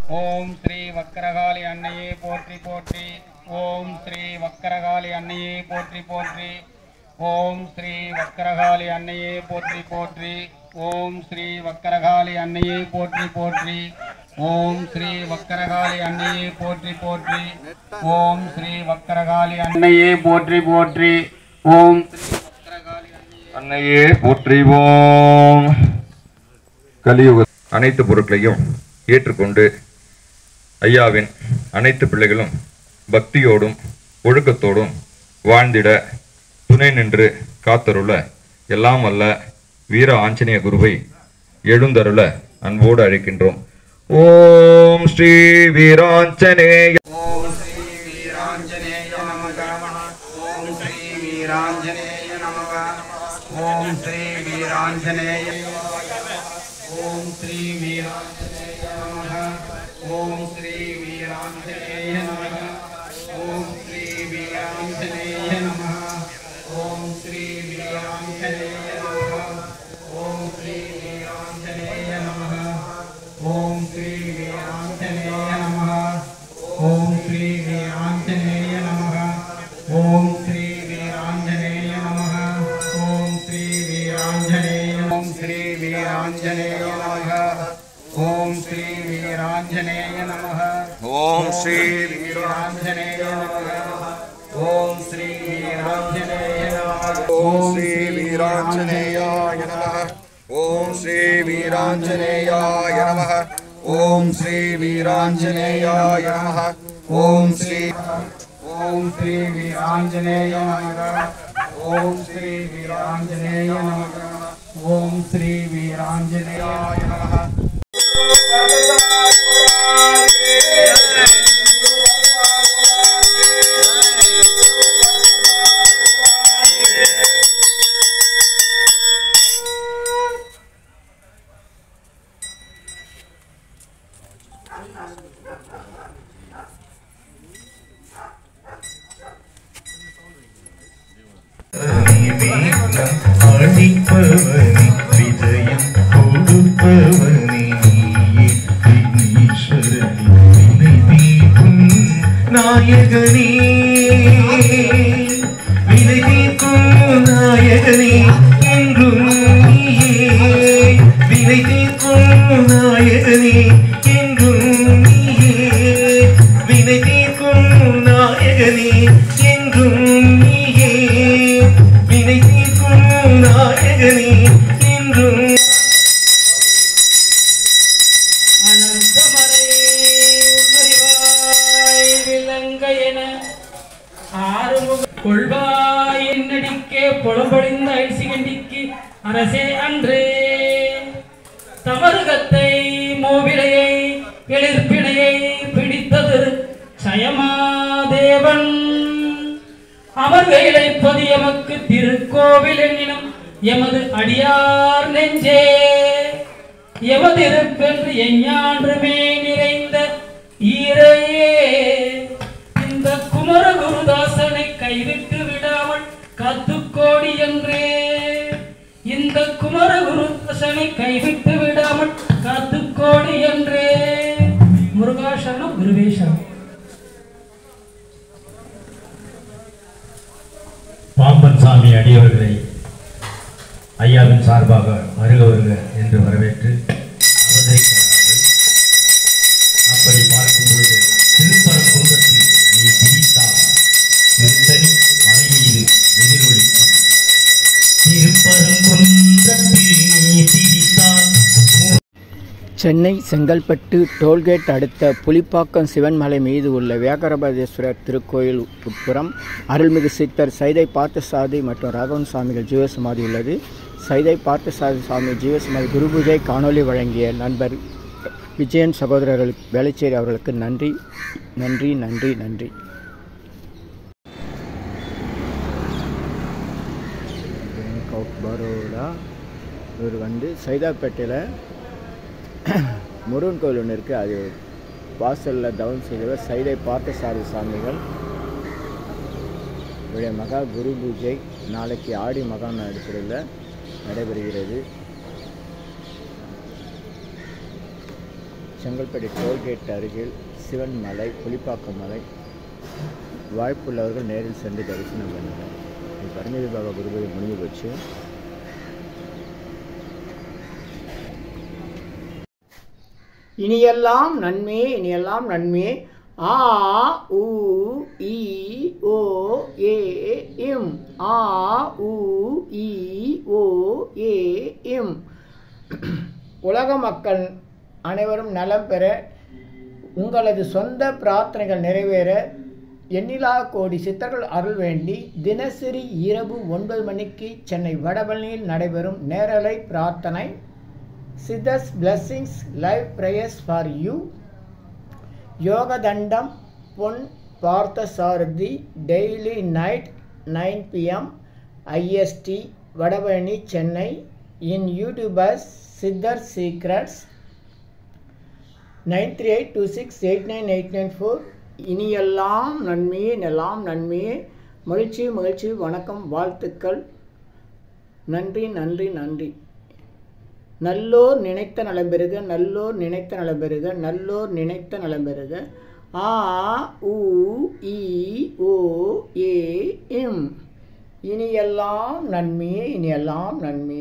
ஓம் ஸ்ரீ வக்கரகாளி அன்னையே போற்றி போற்றி ஓம் ஸ்ரீ வக்கரகாளி அன்னையே போற்றி போற்றி ஓம் ஸ்ரீ வக்கரகாளி அன்னையே போற்றி போற்றி ஓம் ஸ்ரீ வக்கரகாளி அன்னையே போற்றி போற்றி ஓம் ஸ்ரீ வக்கரகாளி அன்னையே போற்றி போற்றி ஓம் ஸ்ரீ வக்கரகாளி அன்னையே போற்றி போற்றி ஓம் ஸ்ரீ வக்கரகாளி அன்னையே போற்றிவோம் கலியுக அனைத்து பொருட்களையும் ஏற்றுக்கொண்டு ஐயாவின் அனைத்து பிள்ளைகளும் பக்தியோடும் ஒழுக்கத்தோடும் வாழ்ந்திட துணை நின்று காத்தருள எல்லாம் அல்ல வீர ஆஞ்சநேய குருவை எழுந்தருள அன்போடு அழைக்கின்றோம் ஓம் ஸ்ரீ வீராஞ்சநேய ஓம் ஸ்ரீ வீராஞ்சநேய நமக ஓம் ஸ்ரீ வீராஞ்சநேய நமக ஓம் ஸ்ரீ வீராஞ்சநேய ஓம் ஸ்ரீ வீராஞ்சநேய நமக ஓம் ஸ்ரீ வீராஞ்சநேய நமக ஓம் ஸ்ரீ வீராஞ்சநேய நமக ஓம் ஸ்ரீ வீராஞ்சநேய நமக ஓம் ஸ்ரீ வீராஞ்சநேய நமக ஓம் ஸ்ரீ வீராஞ்சநேய நமக ஓம் ஸ்ரீ வீராஞ்சநேய நமக ஓம் ஸ்ரீ வீராஞ்சநேய நமக ஓம் ஸ்ரீ வீராஞ்சநேய ஓம் ஸ்ரீ வீராஞ்சநேய நமக ஓம் ஸ்ரீ வீராஞ்சநேய நமக ஓம் ஸ்ரீ வீராஞ்சநேய நமக ஓம் ஸ்ரீ வீராஞ்சநேய நமக ஓம் ஸ்ரீ வீராஞ்சநேயாய நமः ஓம் ஸ்ரீ வீராஞ்சநேயாய நமः ஓம் ஸ்ரீ வீராஞ்சநேயாய நமः ஓம் ஸ்ரீ ஓம் ஸ்ரீ வீராஞ்சநேய நமக ஓம் ஸ்ரீ வீராஞ்சநேய நமக ஓம் ஸ்ரீ வீராஞ்சநேயாய நமக அழிப்பவனே விஜயம் கொடுப்பவனே நீயே விக்னேஸ்வரனே வினை தீர்க்கும் நாயகனே வினை தீர்க்கும் நாயகனே என்றும் நீயே வினை தீர்க்கும் நாயகனே என்றும் நீயே வினை தீர்க்கும் நாயகனே என்றும் நீயே வினை தீர்க்கும் நாயகனே என்றும் அனந்தமலை உள்வரிவாய் விளங்க என ஆறுமுக கொள்வாய் என்னடிக்கே புலம்பொழிந்த ஐசிகண்டிக்கு அரசே அன்றே தமருகத்தை மூவிலையை எளிர்ப்பிணையை பிடித்தது சயமாதேவன் அவர் வேலைப்பது எமக்கு திருக்கோவில் என்னினும் எமது அடியார் நெஞ்சே எமதிருப்பென்று எஞ்ஞான்றுமே நிறைந்த ஈரையே இந்த குமர குருதாசனை கைவிட்டு விடாமல் காத்துக்கோடி என்றே இந்த குமர குருதாசனை கைவிட்டு விடாமல் காத்துக்கோடி என்றே முருகாசனம் குருவேசனம் பாம்பன் சாமி அடியவர்களை ஐயாவின் சார்பாக வருக வருக என்று வரவேற்று அவதரிக்கிறார்கள் அப்படி பார்க்கும் பொழுது திருப்பரங்குன்றத்தில் நீ பிடித்தால் திருத்தணி மலை மீது எதிரொலிக்கும் திருப்பரங்குன்றத்தில் நீ பிடித்தால் சென்னை செங்கல்பட்டு டோல்கேட் அடுத்த புலிப்பாக்கம் சிவன்மலை மீது உள்ள வியாகரபதேஸ்வரர் திருக்கோயில் உட்புறம் அருள்மிகு சித்தர் சைதை பார்த்தசாதி மற்றும் ராகவன் சுவாமிகள் ஜீவசமாதி உள்ளது சைதை பார்த்தசாதி சுவாமி ஜீவசமாதி குருபூஜை காணொளி வழங்கிய நண்பர் விஜயன் சகோதரர்கள் வேளச்சேரி அவர்களுக்கு நன்றி நன்றி நன்றி நன்றி பேங்க் ஆஃப் பரோடா இவர் வந்து சைதாப்பேட்டையில் முருகன் கோயில் ஒன்று இருக்குது அது வாசலில் தவம் செய்தவர் சைதை பார்த்தசாரி சுவாமிகள் இவருடைய மகா குரு பூஜை நாளைக்கு ஆடி மகான் அடிப்படையில் நடைபெறுகிறது செங்கல்பட்டு டோல்கேட் அருகில் சிவன் மலை புலிப்பாக்கம் மலை வாய்ப்புள்ளவர்கள் நேரில் சென்று தரிசனம் பண்ணுங்கள் இது பரமேதி பாபா குருபதி முடிஞ்சு போச்சு இனியெல்லாம் நன்மே இனியெல்லாம் நன்மே ஆ உ இ ஓ ஏ இம் ஆ உ இ ஓ ஏ இம் உலக மக்கள் அனைவரும் நலம் பெற உங்களது சொந்த பிரார்த்தனைகள் நிறைவேற எண்ணிலா கோடி சித்தர்கள் அருள் வேண்டி தினசரி இரவு ஒன்பது மணிக்கு சென்னை வடபழனியில் நடைபெறும் நேரலை பிரார்த்தனை Siddhars blessings live prayers for you Yogathandam Pon Parthasarathy daily night nine PM IST Vadapalani Chennai in YouTubers Siddhar secrets nine three eight two six eight nine eight nine four இனியெல்லாம் நன்மையே எல்லாம் நன்மையே மகிழ்ச்சி மகிழ்ச்சி வணக்கம் வாழ்த்துக்கள் நன்றி நன்றி நன்றி நல்லோர் நினைத்த நலம் பெறுக நல்லோர் நினைத்த நலம் பெறுக நல்லோர் நினைத்த நலம் பெறுக ஆ உ இ ஓ ஏ இம் இனியெல்லாம் நன்மையே இனியெல்லாம் நன்மையே